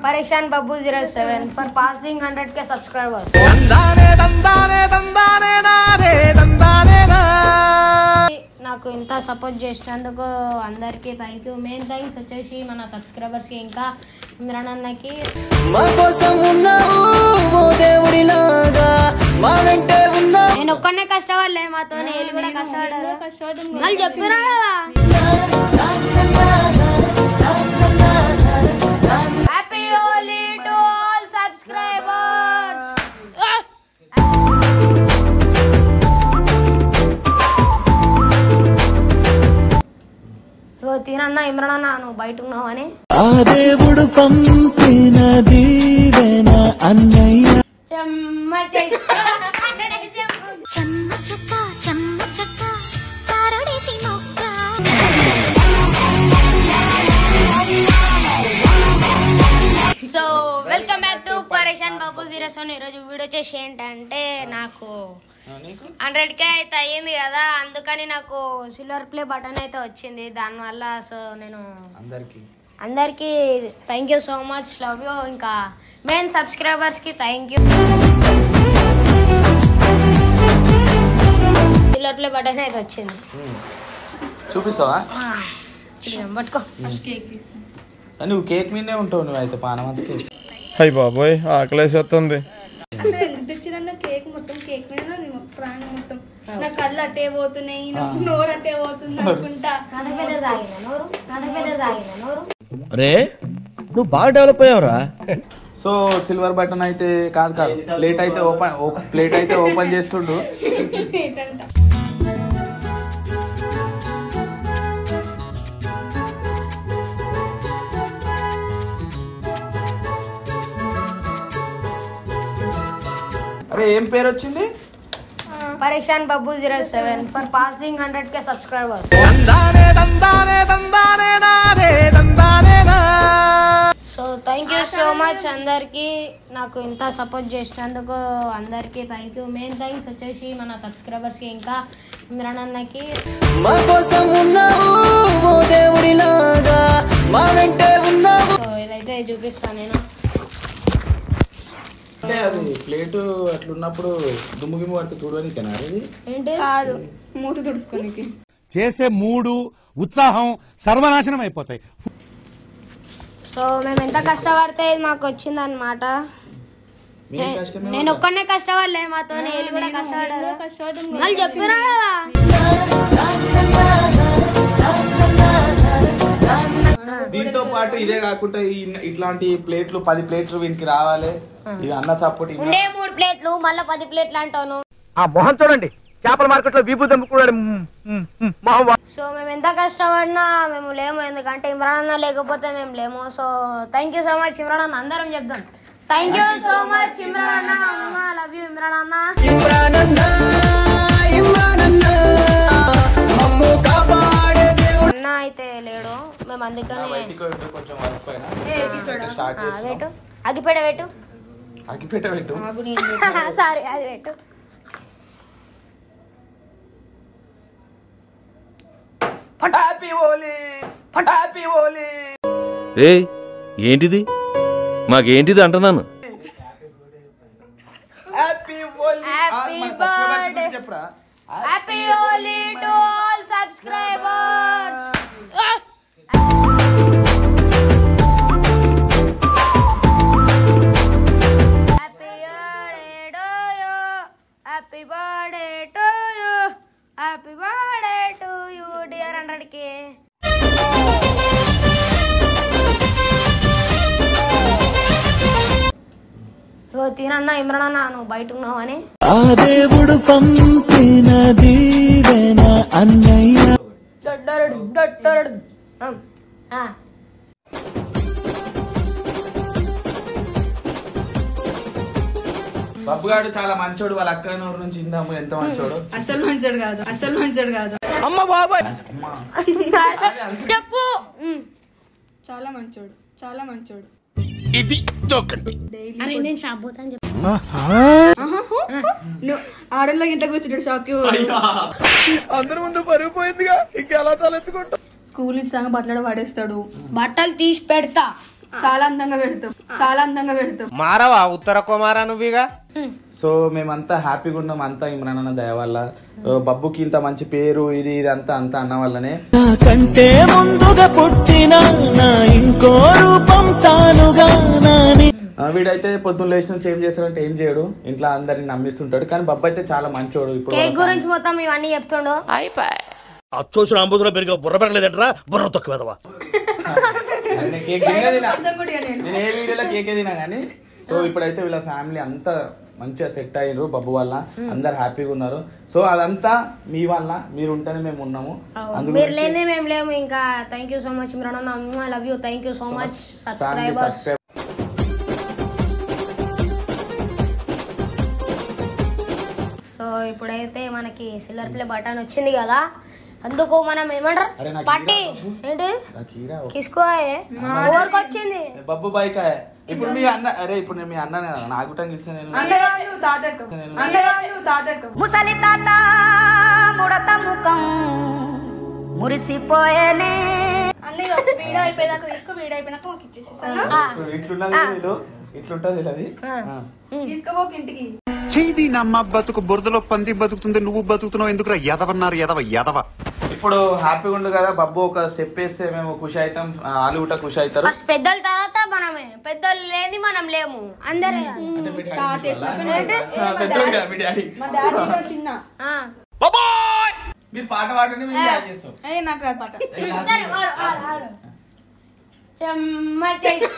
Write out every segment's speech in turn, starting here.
పరేషాన్ Babu zero seven for passing hundred K subscribers నాకు ఇంత సపోర్ట్ చేసినందుకు అందరికీ థ్యాంక్ యూ మెయిన్ థ్యాంక్స్ వచ్చేసి మన సబ్స్క్రైబర్స్కి ఇంకా ఇమ్రాన్ అన్నకి మా కోసం ఉన్నావు ఓ దేవుడిలాగా మా వెంటే ఉన్నావు నేను ఒక్కనే కష్టపడలే మాతో వీళ్ళు కూడా కష్టపడారు వాళ్ళు చెప్తున్నా కదా happy Holi to all subscribers తినన్నా ఇమ్రాన్ అన్న నువ్వు బయట ఉన్నావు అని ఆ దేవుడు పంపిన దీవెన అన్నయ్య చెమ్మ చెయ్యి. చెమ్మ చెక్క చెమ్మ చెక్క చారడేసి మొక్క so welcome back to Pareshan Babu zero seven ఈరోజు వీడియో వచ్చేసి ఏంటంటే నాకు హండ్రెడ్ కే అయితే అయ్యింది కదా అందుకని నాకు సిల్వర్ ప్లే బటన్ అయితే వచ్చింది దానివల్ల సో నేను అందరికి అందరికీ thank you so much love you ఇంకా మెయిన్ సబ్స్క్రైబర్స్కి thank you silver play button అయితే వచ్చింది చూపిస్తావా చూడండి, పట్టుకో నువ్వు కేక్ మీదనే ఉంటావు నువ్వు అయితే పానమంత కేక్ అయ్యి బాబోయ్ ఆకలేసేస్తుంది అసలు ఎందుకు తెచ్చిరన్న కేక్ మొత్తం కేక్ మీద నాది ప్రాణం మొత్తం నా కళ్ళు అట్టే పోతున్నాయి నా నోరు అట్టే పోతుంది అనుకుంటా కథ పెద్ద తాగిన నోరు కథ పెద్ద తాగిన నోరు రే నువ్వు బాగా డెవలప్ అయ్యావురా సో సిల్వర్ బటన్ అయితే కాదు కాదు ప్లేట్ అయితే ఓపెన్ ప్లేట్ అయితే ఓపెన్ చేస్తుండు ఏంటంట అరే ఏం పేరు వచ్చింది Pareshan Babu zero seven for passing hundred K subscribers so thank you so much అందరికి నాకు ఇంత సపోర్ట్ చేసినందుకు అందరికి థ్యాంక్ యూ మెయిన్ థ్యాంక్స్ వచ్చేసి మన సబ్స్క్రైబర్స్కి ఇంకా ఇమ్రాన్ అన్నకి మా కోసం ఉన్నావు ఓ దేవుడిలాగా మా వెంటే ఉన్నావు సో ఇదైతే చూపిస్తాను నేను అంటే అది ప్లేట్ అట్లున్నప్పుడు దుమ్ము గిమ్ము పడితే చూడడానికేనా ఇది ఏంటి కాదు మూత తుడుచుకోనికి చేసే మూడు ఉత్సాహం సర్వనాశనం అయిపోతాయి సో మేము ఎంత కష్టపడితే ఇది మాకు వచ్చింది అనమాట మీ కష్టమే నేను ఒక్కనే కష్టపడలే మాతో వీళ్ళు కూడా కష్టపడారు కష్టపడడం వాళ్ళు చెప్తున్నా కదా దీంతో పాటు ఇదే కాకుండా ఈ- ఇట్లాంటి ప్లేట్లు పది ప్లేట్లు వీనికి రావాలి ఇవి అన్న సపోర్ట్ ఉండే మూడు ప్లేట్లు మళ్ళీ పది ప్లేట్లు అంటాను ఆ మొహం చూడండి చేపల మార్కెట్ లో వీపు దమ్ముకున్నాడు మొహం సో మేము ఎంత కష్టపడినా మేము లేము ఎందుకంటే ఇమ్రాన్ అన్న లేకపోతే మేము లేము so thank you so much Imran అన్న అందరం చెప్దాం thank you so much Imran అన్న లవ్ యూ ఇమ్రాన్ అన్న ఇమ్రానన్నా ఇమ్రానన్నా మమ్ము కాపాడే దేవుడు అన్న అయితే లేడు మేము అందుకని కొంచెం వర్క్ పైన స్టార్ట్ ఆ, చేస్తున్నాం పెట్టు అగిపెడ పెట్టు అగ్గిపెట్ట పెట్టు సారీ అది పెట్టు హ్యాపీ హోలీ హ్యాపీ హోలీ రే ఏంటిది మాకేంటిది అంటున్నాను హ్యాపీ హోలీ Happy birthday. చెప్పరా happy Holi to all subscribers happy birthday to you happy birthday to you happy birthday to you dear hundred K తినన్నా ఇమ్రాన్ అన్న నువ్వు బయట ఉన్నావు అని ఆ దేవుడు పంపిన దీవెన అన్నయ్య దొడ్డరుడు దొడ్డరుడు ఆ. బబ్బుగాడు చాలా మంచోడు వాళ్ళ అక్క నూరు నుంచి ఇందాము ఎంత మంచోడు అసలు మంచోడు కాదు అసలు మంచోడు కాదు చెప్పు ఉమ్. చాలా మంచోడు చాలా మంచోడు అరే నేను షాప్ పోతాను చెప్పు నువ్వు ఆడోళ్ళకి ఇంట్లో కూర్చుంటాడు షాప్ కి అందరి ముందు పరుగు పోయిందిగా ఇంకెలా తలెత్తుకుంటా స్కూల్ నుంచి రాగా బట్టలు పడేస్తాడు బట్టలు తీసి పెడతా చాలా అందంగా పెడతాం చాలా అందంగా పెడతాం మారవా ఉత్తర కుమారా నువ్వుగా సో మేమంతా హ్యాపీగా ఉన్నాం అంతా ఇమ్రాన్ అన్న దయ వల్ల ఓ బబ్బుకి ఇంత మంచి పేరు ఇది ఇది అంతా అంతా అన్న వల్లనే నాకంటే ముందుగా పుట్టిన నా ఇంకో రూపం తానుగా నాని ఆ, వీడైతే పొద్దున్న లేచి నుంచి ఏం చేస్తాడంటే ఏం చేయడు ఇంట్లో అందరిని నమ్మిస్తుంటాడు కానీ బబ్బు అయితే చాలా మంచోడు ఇప్పుడు కేక్ గురించి మొత్తం ఇవన్నీ చెప్తుండు అచ్చోసిన అంబుధులో పెరిగే బుర్ర పెరగలేదంటరా బుర్ర తొక్కువేదవా నేను కేక్ తినే తినా. కొంచెం కూడా ఇవ్వలేదు. నేను ఏ వీడియోలో కేకే తినా కానీ సో ఇప్పుడైతే వీళ్ళ ఫ్యామిలీ అంతా మంచిగా సెట్ అయ్యారు బబ్బు వల్ల అందరు హ్యాపీగా ఉన్నారు సో అదంతా మీ వల్ల మీరు ఉంటేనే మేము ఉన్నాము అందులో మీరు లేని మేము లేము ఇంకా thank you so much Imran I love you thank you so much family subscribers subscribe so ఇప్పుడైతే మనకి సిల్వర్ ప్లే బటన్ వచ్చింది కదా అందుకు మనం అరే ఏమంటారు నాకు పట్టి ఇరా ఏంటి నాకు ఈరా ఒక- తీసుకోయే ఊరికి వచ్చింది బబ్బు బైక్ ఇప్పుడు మీ అన్న అరే ఇప్పుడు నేను మీ అన్న నాకు టంగ్ ఇస్తే నేను అండగాడు తాతయ్యకు అండగాడు తాతయ్యకు ముసలి తాత ముడత ముఖం మురిసిపోయేనే అన్నయ్య వీడియో అయిపోయేదాకా తీసుకో వీడియో అయిపోయినాక మాకు ఇచ్చేసేసాను సో ఇట్లున్నది వీళ్ళు ఇట్లుంటది వీళ్ళది ఆ. తీసుకోపోక ఇంటికి చేయి నమ్మ బతుకు బురదలో పంది బతుకుతుంది నువ్వు బతుకుతున్నావు ఎందుకురా ఎదవన్నారు ఎదవ ఎదవ ఇప్పుడు హ్యాపీగా ఉండు కదా బబ్బు ఒక స్టెప్ వేస్తే మేము ఖుషి అవుతాం ఆ, వాళ్ళు కూడా ఖుషి అవుతారు ఫస్ట్ పెద్దల తర్వాత మనమే పెద్దలు లేని మనం లేము అందరే అంటే మీ డాడీ వాళ్ళ? ఆ, పెద్దోడు కదా మీ డాడీ మా డాడీ చిన్న ఆ. మీరు పాట పాడండి మేము డాన్స్ చేస్తాం అయ్యే నాకు రాదు పాట సరే, ఆడు, ఆడు, ఆడు. చెమ్మ చెయ్యి.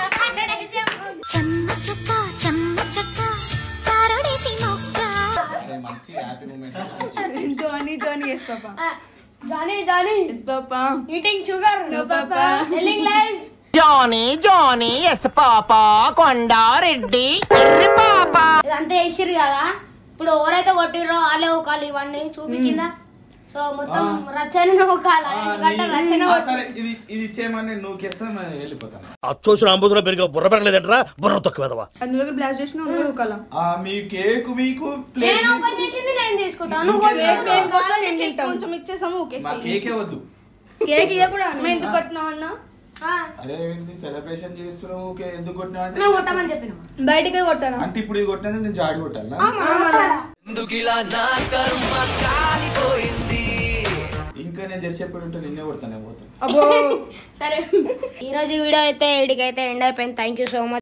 చెమ్మ చెక్క చెమ్మ చెక్క చారుడేసి మొక్క అరే, మంచి happy moment Johnny Johnny yes papa ఆ, Johnny Johnny yes papa eating sugar No, papa. Telling lies Johnny Johnny yes papa Kondareddy ఎర్రి పాప ఇదంతా వేసిర్రు కదా ఇప్పుడు ఎవరైతే కొట్టిర్రో వాళ్ళే ఒకళ్ళు ఇవన్నీ చూపి కింద సో మొత్తం రచన ఒకళ్ళ ఎందుకంటే రచన ఆ, సరే ఇది ఇది ఇచ్చేయమని నువ్వు కిస్తా నేను వెళ్ళిపోతాను అచ్చోసిన అంబుధులో పెరిగే బుర్ర పెరగలేదంటరా బుర్ర తొక్కువేదవా అది నువ్వు బ్లాస్ట్ చేసిన నువ్వు కలం ఆ, మీ కేక్ మీకు ప్లేట్ నేను ఓపెన్ చేసింది నేను తీసుకుంటాను నువ్వు కేక్ కొట్టు. మేము కోసం నేను తింటాం కొంచెం ఇచ్చేసాము ఓకే మా కేకే వద్దు కేక్ ఇవ్వకూడదు మేము ఎందుకు కొట్టినావు అన్న ఆ, అరే ఏంటి సెలబ్రేషన్ చేస్తున్నావు ఓకే ఎందుకు కొట్టినావు అంటే మేము కొట్టమని చెప్పినాం బయటికి కొట్టాను అంటే ఇప్పుడు ఇది కొట్టినందుకు నేను జాడి కొట్టాలా ఇంకా నేను తెరిచి చెప్పి ఉంటే నిన్నే కొడతానే పోతాను అబ్బో సరే ఈ రోజు వీడియో అయితే ఇడికైతే ఎండ్ అయిపోయింది థ్యాంక్ యూ సో మచ్